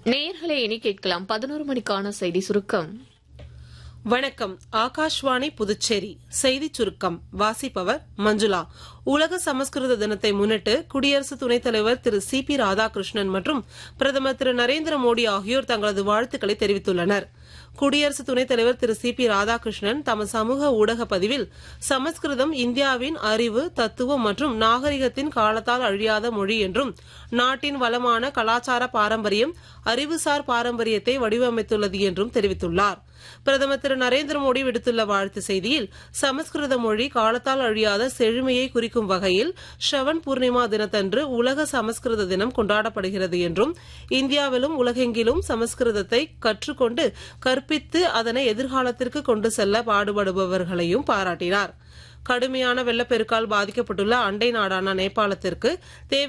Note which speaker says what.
Speaker 1: நேயர்களை இனி கேட்கலாம் பதினோரு மணிக்கான செய்தி சுருக்கம்
Speaker 2: வணக்கம் ஆகாஷ்வாணி புதுச்சேரி செய்திச் சுருக்கம் வாசிப்பவர் மஞ்சுளா உலக சமஸ்கிருத தினத்தை முன்னிட்டு குடியரசு துணைத் தலைவர் திரு சி பி ராதாகிருஷ்ணன் மற்றும் பிரதமர் திரு நரேந்திர மோடி ஆகியோர் தங்களது வாழ்த்துக்களை தெரிவித்துள்ளனர் குடியரசு துணைத் தலைவர் திரு சி பி ராதாகிருஷ்ணன் தமது சமூக ஊடக பதிவில் சமஸ்கிருதம் இந்தியாவின் அறிவு தத்துவம் மற்றும் நாகரிகத்தின் காலத்தால் அழியாத மொழி என்றும் நாட்டின் வளமான கலாச்சார பாரம்பரியம் அறிவுசார் பாரம்பரியத்தை வடிவமைத்துள்ளது என்றும் தெரிவித்துள்ளார் பிரதமர் திரு நரேந்திர மோடி விடுத்துள்ள வாழ்த்து செய்தியில் சமஸ்கிருத மொழி காலத்தால் அழியாத செழுமையை குறிக்கும் வகையில் ஷ்ரவன் பூர்ணிமா தினத்தன்று உலக சமஸ்கிருத தினம் கொண்டாடப்படுகிறது என்றும் இந்தியாவிலும் உலகெங்கிலும் சமஸ்கிருதத்தை கற்றுக்கொண்டு கற்பித்து அதனை எதிர்காலத்திற்கு கொண்டு செல்ல பாடுபடுபவர்களையும் பாராட்டினார் கடுமையான வெள்ளப்பெருக்கால் பாதிக்கப்பட்டுள்ள அண்டை நாடான நேபாளத்திற்கு தேவை